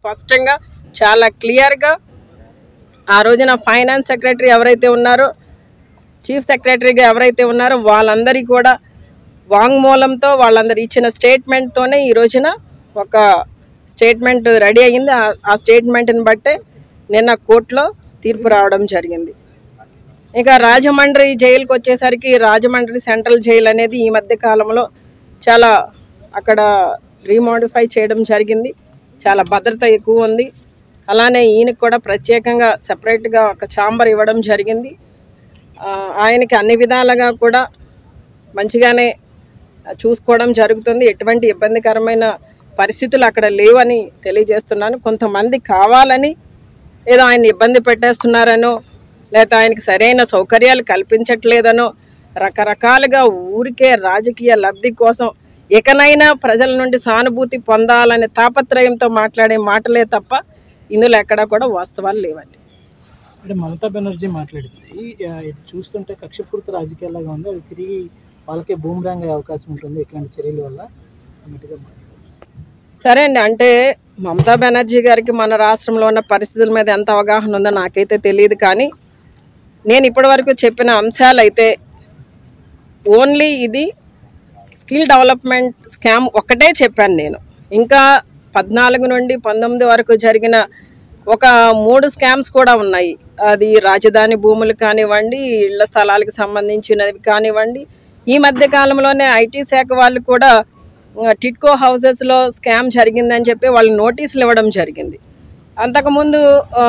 స్పష్టంగా చాలా క్లియర్గా ఆ రోజున ఫైనాన్స్ సెక్రటరీ ఎవరైతే ఉన్నారో చీఫ్ సెక్రటరీగా ఎవరైతే ఉన్నారో వాళ్ళందరికీ కూడా వాంగ్మూలంతో వాళ్ళందరు ఇచ్చిన స్టేట్మెంట్తోనే ఈ రోజున ఒక స్టేట్మెంట్ రెడీ అయ్యింది ఆ- ఆ స్టేట్మెంట్ని బట్టే నిన్న కోర్టులో తీర్పు రావడం జరిగింది ఇక రాజమండ్రి జైలుకి వచ్చేసరికి రాజమండ్రి సెంట్రల్ జైలు అనేది ఈ మధ్య కాలంలో చాలా అక్కడ రీమోడిఫై చేయడం జరిగింది చాలా భద్రత ఎక్కువ ఉంది అలానే ఈయనకు కూడా ప్రత్యేకంగా సపరేట్గా ఒక ఛాంబర్ ఇవ్వడం జరిగింది ఆ, ఆయనకి అన్ని విధాలుగా కూడా మంచిగానే చూసుకోవడం జరుగుతుంది ఎటువంటి ఇబ్బందికరమైన పరిస్థితులు అక్కడ లేవని తెలియజేస్తున్నాను కొంతమంది కావాలని ఏదో ఆయన ఇబ్బంది పెట్టేస్తున్నారనో లేకపోతే ఆయనకి సరైన సౌకర్యాలు కల్పించట్లేదనో రకరకాలుగా ఊరికే రాజకీయ లబ్ధి కోసం ఎకనైనా ప్రజల నుండి సానుభూతి పొందాలనే తాపత్రయంతో మాట్లాడే మాటలే తప్ప ఇందులో ఎక్కడా కూడా వాస్తవాలు లేవండి అంటే మమతా బెనర్జీ మాట్లాడింది ఆ, ఇది చూస్తుంటే కక్షపూరిత రాజకీయాలుగా ఉంది అది తిరిగి వాళ్ళకే బూమరాంగ్ అయ్యే అవకాశం ఉంటుంది ఇట్లాంటి చర్యల వల్ల అన్నట్టుగా మాట్లాడారు. సరే అండి అంటే మమతా బెనర్జీ గారికి మన రాష్ట్రంలో ఉన్న పరిస్థితుల మీద ఎంత అవగాహన ఉందో నాకైతే తెలియదు కానీ నేను ఇప్పటివరకు చెప్పిన అంశాలు అయితే ఓన్లీ ఇది స్కిల్ డెవలప్మెంట్ స్కామ్ ఒక్కటే చెప్పాను నేను ఇంకా పద్నాలుగు నుండి పంతొమ్మిది వరకు జరిగిన ఒక మూడు స్కామ్స్ కూడా ఉన్నాయి అది రాజధాని భూములు కానివ్వండి ఇళ్ల స్థలాలకు సంబంధించినవి కానివ్వండి ఈ మధ్య కాలంలోనే ఐటీ శాఖ వాళ్ళు కూడా ఆ, టిట్కో హౌసెస్లో స్కామ్ జరిగిందని చెప్పి వాళ్ళు నోటీసులు ఇవ్వడం జరిగింది అంతకుముందు ఆ,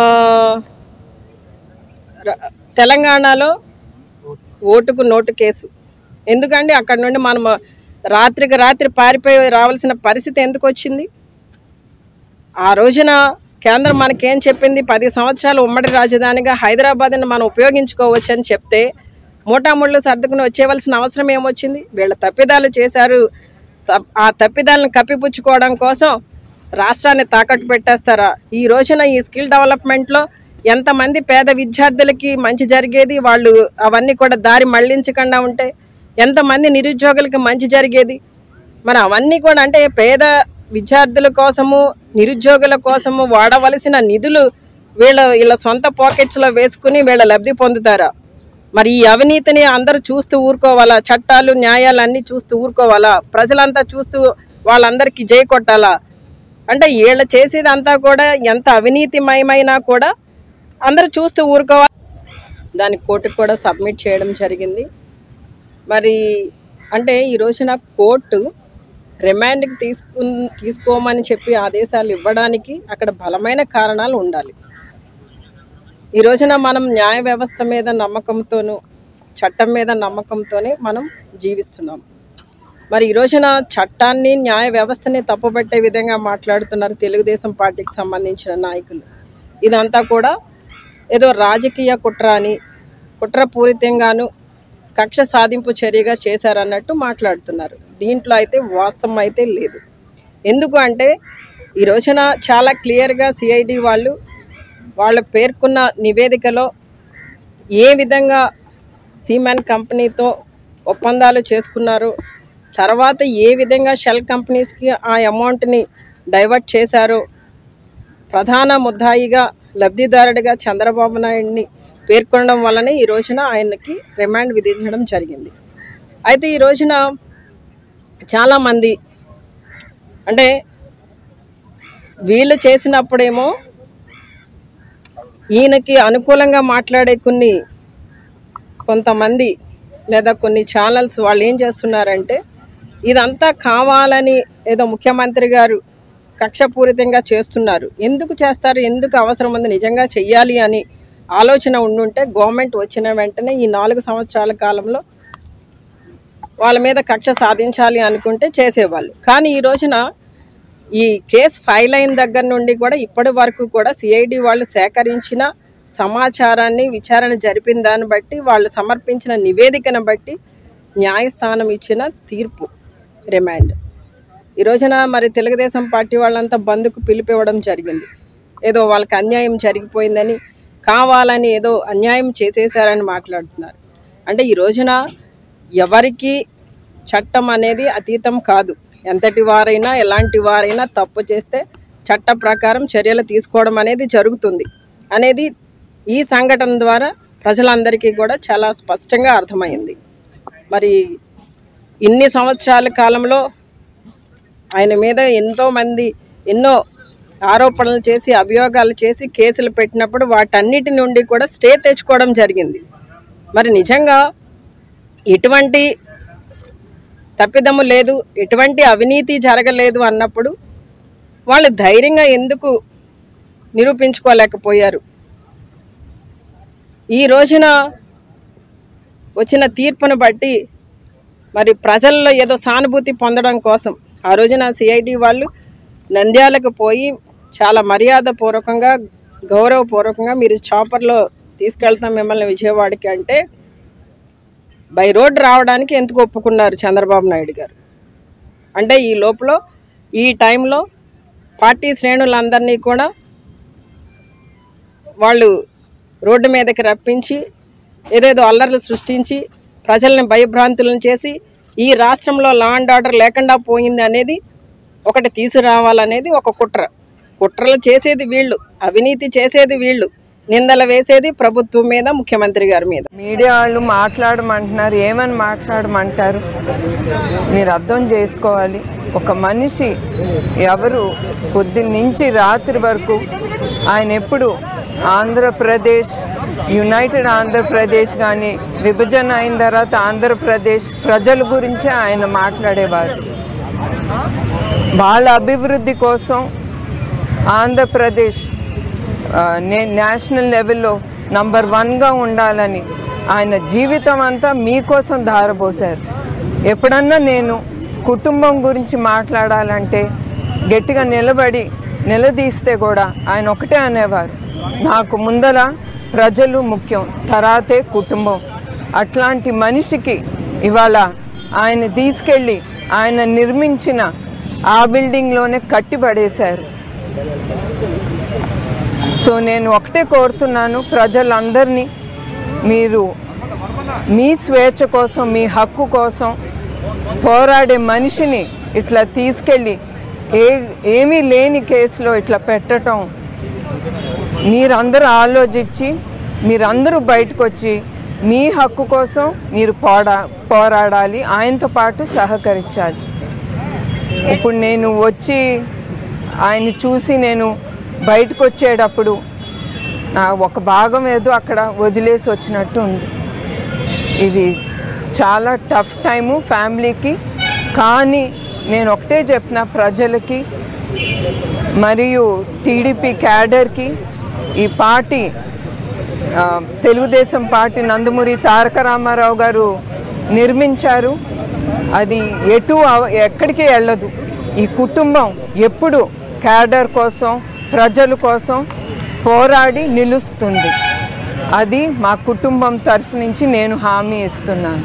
ర- తెలంగాణలో ఓటుకు నోటు కేసు ఎందుకండి అక్కడ నుండి మనం రాత్రికి రాత్రి పారిపోయి రావాల్సిన పరిస్థితి ఎందుకు వచ్చింది ఆ రోజున కేంద్రం మనకేం చెప్పింది పది సంవత్సరాలు ఉమ్మడి రాజధానిగా హైదరాబాద్ని మనం ఉపయోగించుకోవచ్చు అని చెప్తే మూటాముళ్ళు సర్దుకుని వచ్చేవలసిన అవసరం ఏమొచ్చింది వీళ్ళ తప్పిదాలు చేశారు తప్- ఆ తప్పిదాలను కప్పిపుచ్చుకోవడం కోసం రాష్ట్రాన్ని తాకట్టు పెట్టేస్తారా ఈ రోజున ఈ స్కిల్ డెవలప్మెంట్లో ఎంతమంది పేద విద్యార్థులకి మంచి జరిగేది వాళ్ళు అవన్నీ కూడా దారి మళ్లించకుండా ఉంటే ఎంతమంది నిరుద్యోగులకి మంచి జరిగేది మరి అవన్నీ కూడా అంటే పేద విద్యార్థుల కోసము నిరుద్యోగుల కోసము వాడవలసిన నిధులు వీళ్ళ వీళ్ళ సొంత పాకెట్స్లో వేసుకుని వీళ్ళ లబ్ధి పొందుతారా మరి ఈ అవినీతిని అందరూ చూస్తూ ఊరుకోవాలా చట్టాలు న్యాయాలు అన్నీ చూస్తూ ఊరుకోవాలా ప్రజలంతా చూస్తూ వాళ్ళందరికీ జై కొట్టాలా అంటే వీళ్ళు చేసేదంతా కూడా ఎంత అవినీతిమయమైనా కూడా అందరూ చూస్తూ ఊరుకోవాలి దాని కోర్టుకు కూడా సబ్మిట్ చేయడం జరిగింది మరి అంటే ఈ రోజున కోర్టు రిమాండ్కి తీసుకు తీసుకోమని చెప్పి ఆదేశాలు ఇవ్వడానికి అక్కడ బలమైన కారణాలు ఉండాలి ఈ రోజున మనం న్యాయ వ్యవస్థ మీద నమ్మకంతోనూ చట్టం మీద నమ్మకంతోనే మనం జీవిస్తున్నాం మరి ఈ రోజున చట్టాన్ని న్యాయ వ్యవస్థని తప్పుపట్టే విధంగా మాట్లాడుతున్నారు తెలుగుదేశం పార్టీకి సంబంధించిన నాయకులు ఇదంతా కూడా ఏదో రాజకీయ కుట్ర అని కుట్రపూరితంగాను కక్ష సాధింపు చర్యగా చేశారన్నట్టు మాట్లాడుతున్నారు దీంట్లో అయితే వాస్తవం అయితే లేదు ఎందుకు అంటే ఈ రోజున చాలా క్లియర్గా సిఐడి వాళ్ళు వాళ్ళు పేర్కొన్న నివేదికలో ఏ విధంగా సీమాన్ కంపెనీతో ఒప్పందాలు చేసుకున్నారు తర్వాత ఏ విధంగా షెల్ కంపెనీస్కి ఆ అమౌంట్ని డైవర్ట్ చేశారో ప్రధాన ముద్దాయిగా లబ్ధిదారుడిగా చంద్రబాబు నాయుడిని పేర్కొనడం వల్లనే ఈ రోజున ఆయనకి రిమాండ్ విధించడం జరిగింది అయితే ఈ రోజున చాలామంది అంటే వీళ్ళు చేసినప్పుడేమో ఈయనకి అనుకూలంగా మాట్లాడే కొన్ని కొంతమంది లేదా కొన్ని ఛానల్స్ వాళ్ళు ఏం చేస్తున్నారంటే ఇదంతా కావాలని ఏదో ముఖ్యమంత్రి గారు కక్షపూరితంగా చేస్తున్నారు ఎందుకు చేస్తారు ఎందుకు అవసరం ఉంది నిజంగా చెయ్యాలి అని ఆలోచన ఉండుంటే గవర్నమెంట్ వచ్చిన వెంటనే ఈ నాలుగు సంవత్సరాల కాలంలో వాళ్ళ మీద కక్ష సాధించాలి అనుకుంటే చేసేవాళ్ళు కానీ ఈ రోజున ఈ కేసు ఫైల్ అయిన దగ్గర నుండి కూడా ఇప్పటి వరకు కూడా సిఐడి వాళ్ళు సేకరించిన సమాచారాన్ని విచారణ జరిపిన దాన్ని బట్టి వాళ్ళు సమర్పించిన నివేదికను బట్టి న్యాయస్థానం ఇచ్చిన తీర్పు రిమాండ్ ఈ రోజున మరి తెలుగుదేశం పార్టీ వాళ్ళంతా బంద్కు పిలిపివ్వడం జరిగింది ఏదో వాళ్ళకి అన్యాయం జరిగిపోయిందని కావాలని ఏదో అన్యాయం చేసేసారని మాట్లాడుతున్నారు అంటే ఈ రోజున ఎవరికి చట్టం అనేది అతీతం కాదు ఎంతటి వారైనా ఎలాంటి వారైనా తప్పు చేస్తే చట్ట ప్రకారం చర్యలు తీసుకోవడం అనేది జరుగుతుంది అనేది ఈ సంఘటన ద్వారా ప్రజలందరికీ కూడా చాలా స్పష్టంగా అర్థమైంది మరి ఇన్ని సంవత్సరాల కాలంలో ఆయన మీద ఎంతోమంది ఎన్నో ఆరోపణలు చేసి అభియోగాలు చేసి కేసులు పెట్టినప్పుడు వాటన్నిటి నుండి కూడా స్టే తెచ్చుకోవడం జరిగింది మరి నిజంగా ఎటువంటి తప్పిదము లేదు ఎటువంటి అవినీతి జరగలేదు అన్నప్పుడు వాళ్ళు ధైర్యంగా ఎందుకు నిరూపించుకోలేకపోయారు ఈ రోజున వచ్చిన తీర్పును బట్టి మరి ప్రజల్లో ఏదో సానుభూతి పొందడం కోసం ఆ రోజున సిఐడి వాళ్ళు నంద్యాలకు పోయి చాలా మర్యాదపూర్వకంగా గౌరవపూర్వకంగా మీరు చాపర్లో తీసుకెళ్తాం మిమ్మల్ని విజయవాడకి అంటే బై రోడ్ రావడానికి ఎందుకు ఒప్పుకున్నారు చంద్రబాబు నాయుడు గారు అంటే ఈ లోపల ఈ టైంలో పార్టీ శ్రేణులందరినీ కూడా వాళ్ళు రోడ్డు మీదకి రప్పించి ఏదేదో అల్లర్లు సృష్టించి ప్రజల్ని భయభ్రాంతులను చేసి ఈ రాష్ట్రంలో లా అండ్ ఆర్డర్ లేకుండా పోయింది అనేది ఒకటి తీసుకురావాలనేది ఒక కుట్ర కుట్రలు చేసేది వీళ్ళు అవినీతి చేసేది వీళ్ళు నిందలు వేసేది ప్రభుత్వం మీద ముఖ్యమంత్రి గారి మీద మీడియా వాళ్ళు మాట్లాడమంటున్నారు ఏమని మాట్లాడమంటారు మీరు అర్థం చేసుకోవాలి ఒక మనిషి ఎవరు పొద్దున్న నుంచి రాత్రి వరకు ఆయన ఎప్పుడు ఆంధ్రప్రదేశ్ యునైటెడ్ ఆంధ్రప్రదేశ్ కానీ విభజన అయిన తర్వాత ఆంధ్రప్రదేశ్ ప్రజల గురించే ఆయన మాట్లాడేవారు వాళ్ళ అభివృద్ధి కోసం ఆంధ్రప్రదేశ్ ఆ, నే- నేషనల్ లెవెల్లో నంబర్ వన్గా ఉండాలని ఆయన జీవితం అంతా మీకోసం ధారపోశారు ఎప్పుడన్నా నేను కుటుంబం గురించి మాట్లాడాలంటే గట్టిగా నిలబడి నిలదీస్తే కూడా ఆయన ఒకటే అనేవారు నాకు ముందల ప్రజలు ముఖ్యం తర్వాతే కుటుంబం అట్లాంటి మనిషికి ఇవాళ ఆయన తీసుకెళ్ళి ఆయన నిర్మించిన ఆ బిల్డింగ్లోనే కట్టిపడేశారు సో నేను ఒకటే కోరుతున్నాను ప్రజలందరినీ మీరు మీ స్వేచ్ఛ కోసం మీ హక్కు కోసం పోరాడే మనిషిని ఇట్లా తీసుకెళ్ళి ఏ ఏమీ లేని కేసులో ఇట్లా పెట్టడం మీరందరూ ఆలోచించి మీరందరూ బయటకు వచ్చి మీ హక్కు కోసం మీరు పోడా పోరాడాలి ఆయనతో పాటు సహకరించాలి ఇప్పుడు నేను వచ్చి ఆయన్ని చూసి నేను బయటకు వచ్చేటప్పుడు నా ఒక భాగం ఏదో అక్కడ వదిలేసి వచ్చినట్టు ఉంది ఇది చాలా టఫ్ టైము ఫ్యామిలీకి కానీ నేను ఒకటే చెప్పిన ప్రజలకి మరియు టీడీపీ క్యాడర్కి ఈ పార్టీ ఆ, తెలుగుదేశం పార్టీ నందమూరి తారక రామారావు గారు నిర్మించారు అది ఎటు అవ- ఎక్కడికి వెళ్ళదు ఈ కుటుంబం ఎప్పుడు క్యాడర్ కోసం ప్రజల కోసం పోరాడి నిలుస్తుంది అది మా కుటుంబం తరఫు నుంచి నేను హామీ ఇస్తున్నాను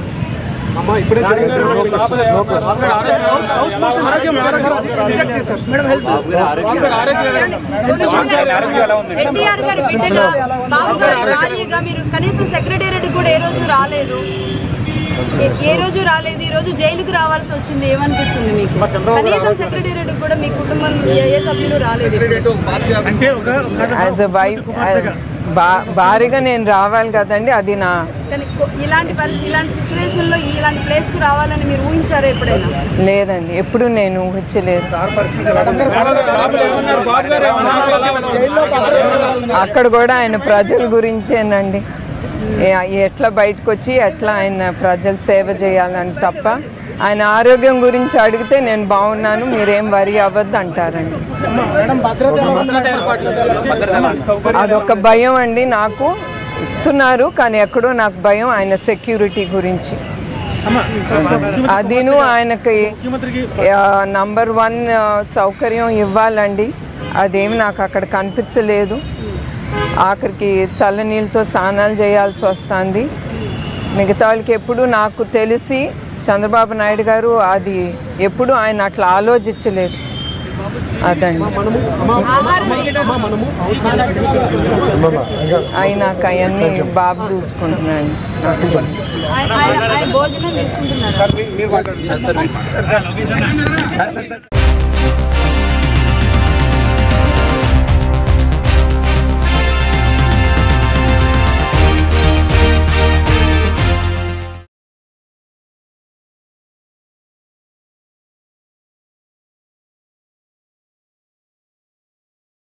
ఎన్టీఆర్ గారి బిడ్డగా బాబు గారి భార్యగా మీరు కనీసం సెక్రటేరియట్ కూడా ఏ రోజు రాలేదు ఏ- ఏ రోజు రాలేదు ఈ రోజు జైలుకు రావాల్సి వచ్చింది ఏమనిపిస్తుంది మీకు కనీసం సెక్రటేరియట్ కూడా మీ కుటుంబం ఏ ఏ సభ్యులు రాలేదు యాజ్ ఎ వైఫ్ భారీగా నేను రావాలి కదండి అది నా కానీ కొ- ఇలాంటి పరిస్థితి ఇలాంటి సిచ్యువేషన్ లో ఇలాంటి ప్లేస్ కు రావాలని మీరు ఊహించారా ఎప్పుడైనా లేదండి ఎప్పుడు నేను ఊహించలేదు అక్కడ కూడా ఆయన ప్రజల గురించేనండి ఏ- ఎట్లా బయటకు వచ్చి ఎట్లా ఆయన ప్రజలు సేవ చేయాలని తప్ప ఆయన ఆరోగ్యం గురించి అడిగితే నేను బాగున్నాను మీరేం వరి అవ్వద్దు అంటారండి అదొక భయం అండి నాకు ఇస్తున్నారు కానీ ఎక్కడో నాకు భయం ఆయన సెక్యూరిటీ గురించి అదిను ఆయనకి నంబర్ వన్ సౌకర్యం ఇవ్వాలండి అదేమి నాకు అక్కడ కనిపించలేదు ఆఖరికి చల్లనీళ్ళతో స్నానాలు చేయాల్సి వస్తుంది మిగతా వాళ్ళకి ఎప్పుడు నాకు తెలిసి చంద్రబాబు నాయుడు గారు అది ఎప్పుడు ఆయన అట్లా ఆలోచించలేదు అదండి అయినాక అవన్నీ బాబు చూసుకుంటున్నాను ఆయన ఆయన- ఆయన భోజనం తీసుకుంటున్నారు